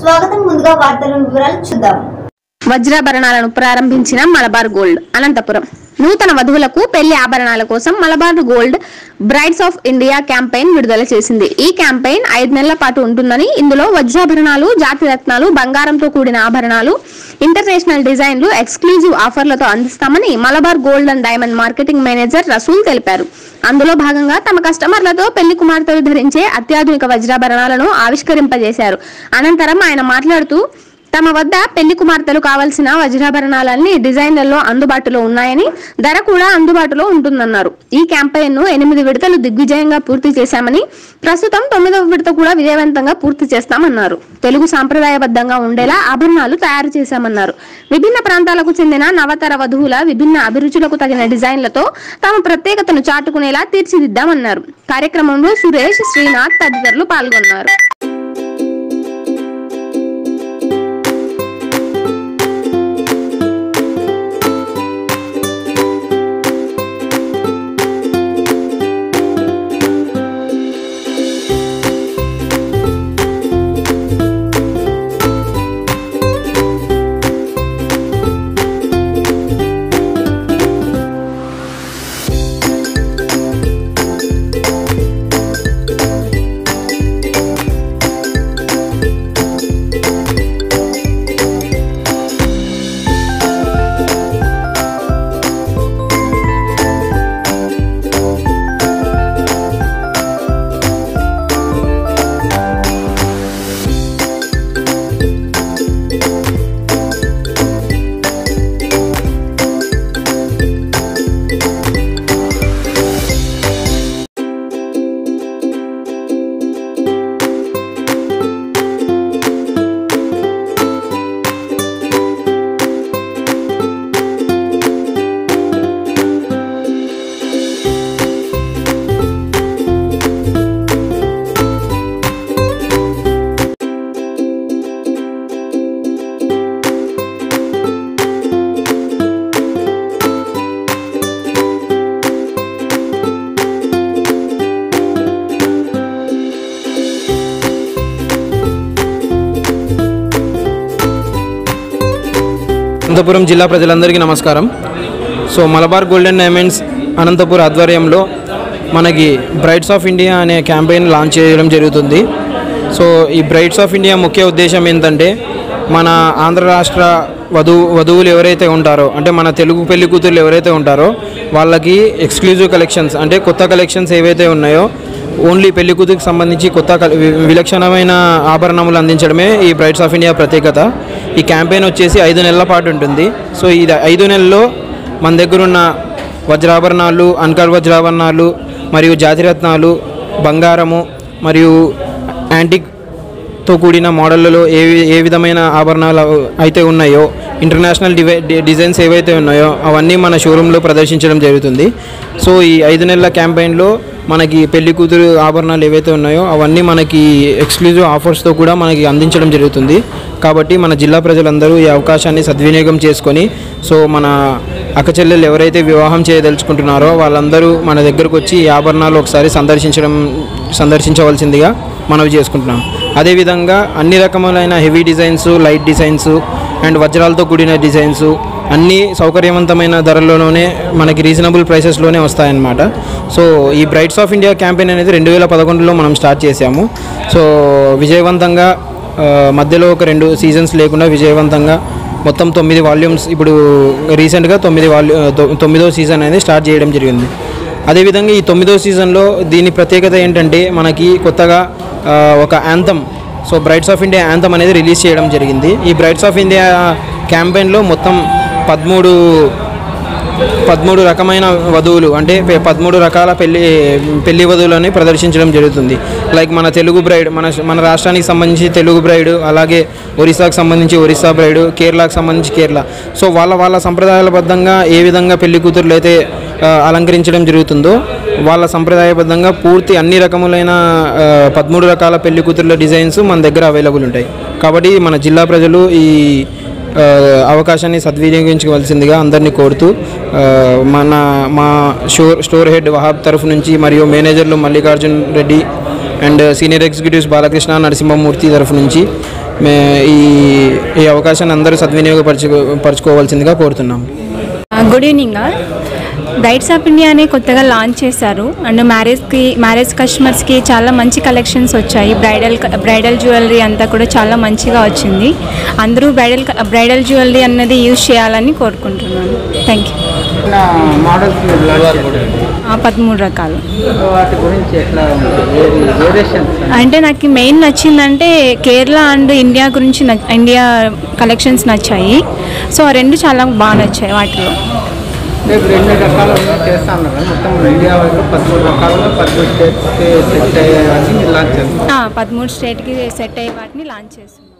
స్వాగతం ముందుగా వార్తలను వివరాలు చూద్దాం వజ్రాభరణాలను ప్రారంభించిన మలబార్ గోల్డ్ అనంతపురం నూతన వధువులకు పెళ్లి ఆభరణాల కోసం Malabar gold brides of India campaign విడుదల చేసింది ఈ క్యాంపెయిన్ ఐదు నెలల పాటు ఉంటుందని ఇందులో వజ్రాభరణాలు జాతి రత్నాలు బంగారంతో కూడిన ఆభరణాలు ఇంటర్నేషనల్ డిజైన్లు ఎక్స్క్లూజివ్ ఆఫర్లతో అందిస్తామని Malabar gold and diamond marketing manager Rasool తెలిపారు అందులో భాగంగా తమ కస్టమర్లతో పెళ్లి కుమార్తెలు ధరించే అత్యాధునిక వజ్రాభరణాలను ఆవిష్కరింపజేశారు అనంతరం ఆయన మాట్లాడుతూ తమ వద్ద పెళ్లి కుమార్తెలు కావలసిన వజ్రాభరణాలన్నీ డిజైన్లలో అందుబాటులో ఉన్నాయని ధర కూడా అందుబాటులో ఉంటుందన్నారు ఈ క్యాంపెయిన్ ను ఎనిమిది విడతలు దిగ్విజయంగా పూర్తి చేశామని ప్రస్తుతం తొమ్మిదవ విడత కూడా విజయవంతంగా పూర్తి చేస్తామన్నారు తెలుగు సాంప్రదాయబద్ధంగా ఉండేలా ఆభరణాలు తయారు చేశామన్నారు విభిన్న ప్రాంతాలకు చెందిన నవతర వధువుల విభిన్న అభిరుచులకు తగిన డిజైన్లతో తమ ప్రత్యేకతను చాటుకునేలా తీర్చిదిద్దామన్నారు కార్యక్రమంలో సురేష్ శ్రీనాథ్ తదితరులు పాల్గొన్నారు అనంతపురం జిల్లా ప్రజలందరికీ నమస్కారం so Malabar golden diamonds Anantapuram ఆధ్వర్యంలో మనకి బ్రైడ్స్ ఆఫ్ ఇండియా అనే క్యాంపెయిన్ లాంచ్ చేయడం జరుగుతుంది సో ఈ బ్రైడ్స్ ఆఫ్ ఇండియా ముఖ్య ఉద్దేశం ఏంటంటే మన ఆంధ్ర రాష్ట్ర వధువు వధువులు ఎవరైతే ఉంటారో అంటే మన తెలుగు పెళ్లి కూతుర్లు ఎవరైతే ఉంటారో వాళ్ళకి ఎక్స్క్లూజివ్ కలెక్షన్స్ అంటే కొత్త కలెక్షన్స్ ఏవైతే ఉన్నాయో ఓన్లీ పెళ్లి కూతురికి సంబంధించి కొత్త కల- వి- విలక్షణమైన ఆభరణములు అందించడమే ఈ బ్రైడ్స్ ఆఫ్ ఇండియా ప్రత్యేకత ఈ క్యాంపెయిన్ వచ్చేసి ఐదు నెలల పాటు ఉంటుంది సో ఇది ఐదు నెలల్లో మన దగ్గర ఉన్న వజ్రాభరణాలు అన్కర్ వజ్రాభరణాలు మరియు జాతిరత్నాలు బంగారము మరియు యాంటిక్ తో కూడిన మోడళ్లలో ఏ వి- ఏ విధమైన ఆభరణాలు అయితే ఉన్నాయో ఇంటర్నేషనల్ డివై డి- డిజైన్స్ ఏవైతే ఉన్నాయో అవన్నీ మన షోరూంలో ప్రదర్శించడం జరుగుతుంది సో ఈ ఐదు నెలల క్యాంపెయిన్లో మనకి పెళ్లి కూతురు ఆభరణాలు ఏవైతే ఉన్నాయో అవన్నీ మనకి ఎక్స్క్లూజివ్ ఆఫర్స్తో కూడా మనకి అందించడం జరుగుతుంది కాబట్టి మన జిల్లా ప్రజలందరూ ఈ అవకాశాన్ని సద్వినియోగం చేసుకొని సో మన అక్కచెల్లెలు ఎవరైతే వివాహం చేయదలుచుకుంటున్నారో వాళ్ళందరూ మన దగ్గరకు వచ్చి ఈ ఆభరణాలు ఒకసారి సందర్శించడం సందర్శించవలసిందిగా మనవి చేసుకుంటున్నాం అదేవిధంగా అన్ని రకములైన heavy designs light designs and వజ్రాలతో కూడిన డిజైన్స్ అన్నీ సౌకర్యవంతమైన ధరల్లోనే మనకి రీజనబుల్ ప్రైసెస్లోనే వస్తాయన్నమాట సో ఈ బ్రైట్స్ ఆఫ్ ఇండియా క్యాంపెయిన్ అనేది రెండు వేల పదకొండులో మనం స్టార్ట్ చేసాము సో విజయవంతంగా ఆ, మధ్యలో ఒక రెండు సీజన్స్ లేకుండా విజయవంతంగా మొత్తం తొమ్మిది వాల్యూమ్స్ ఇప్పుడు రీసెంట్గా తొమ్మిది వాల్యూ తొ- తొమ్మిదో సీజన్ అనేది స్టార్ట్ చేయడం జరిగింది అదేవిధంగా ఈ తొమ్మిదో సీజన్లో దీని ప్రత్యేకత ఏంటంటే మనకి కొత్తగా ఆ, ఒక anthem so brides of India anthem అనేది రిలీజ్ చేయడం జరిగింది ఈ బ్రైట్స్ ఆఫ్ ఇండియా క్యాంపెయిన్లో మొత్తం పదమూడు పదమూడు రకమైన వధువులు అంటే పె- పదమూడు రకాల పెళ్లి పెళ్లి వధువులని ప్రదర్శించడం జరుగుతుంది లైక్ మన తెలుగు బ్రైడ్ మన మన రాష్ట్రానికి సంబంధించి తెలుగు బ్రైడ్ అలాగే ఒరిస్సాకు సంబంధించి ఒరిస్సా బ్రైడ్ కేరళకు సంబంధించి కేరళ సో వాళ్ళ వాళ్ళ సంప్రదాయాలబద్ధంగా ఏ విధంగా పెళ్లి కూతుర్లు అయితే ఆ, అలంకరించడం జరుగుతుందో వాళ్ళ సంప్రదాయబద్ధంగా పూర్తి అన్ని రకములైన ఆ, పదమూడు రకాల పెళ్లి కూతుర్ల డిజైన్స్ మన దగ్గర అవైలబుల్ ఉంటాయి కాబట్టి మన జిల్లా ప్రజలు ఈ ఆ, అవకాశాన్ని సద్వినియోగించవలసిందిగా అందరినీ కోరుతూ ఆ, మన మా షోర్ స్టోర్ హెడ్ వహాబ్ తరఫు నుంచి మరియు మేనేజర్లు Mallikarjun Reddy and senior executives Balakrishna Narasimhamurthy తరఫు నుంచి మే ఈ ఈ అవకాశాన్ని అందరూ సద్వినియోగపరచు పరచుకోవాల్సిందిగా కోరుతున్నాము good evening brides of India అనే కొత్తగా లాంచ్ చేశారు అండ్ మ్యారేజ్కి మ్యారేజ్ కస్టమర్స్కి చాలా మంచి కలెక్షన్స్ వచ్చాయి బ్రైడల్ బ్రైడల్ జ్యువెలరీ అంతా కూడా చాలా మంచిగా వచ్చింది అందరూ బ్రైడల్ బ్రైడల్ జ్యువెలరీ అన్నది యూజ్ చేయాలని కోరుకుంటున్నాను థ్యాంక్ యూ మోడల్స్ మీరు లాంచ్ చేశారు. పదమూడు రకాలు వాటి గురించి ఎట్లా ఉంటుంది వేరి- వేరియేషన్స్ అంటే నాకు మెయిన్ నచ్చిందంటే కేరళ అండ్ ఇండియా గురించి నచ్- ఇండియా కలెక్షన్స్ నచ్చాయి సో ఆ రెండు చాలా బాగా నచ్చాయి వాటిలో అంటే ఇప్పుడు ఎన్ని రకాలు ఉన్నాయి చేస్తా ఉన్నారు కదా మొత్తం ఇండియా వైపు పదమూడు రకాలుగా పదమూడు స్టేట్స్కి సెట్ అయ్యేవన్నీ మీరు లాంచ్ చేస్తారు ఆ, పదమూడు స్టేట్కి సెట్ అయ్యే వాటిని లాంచ్ చేస్తున్నాం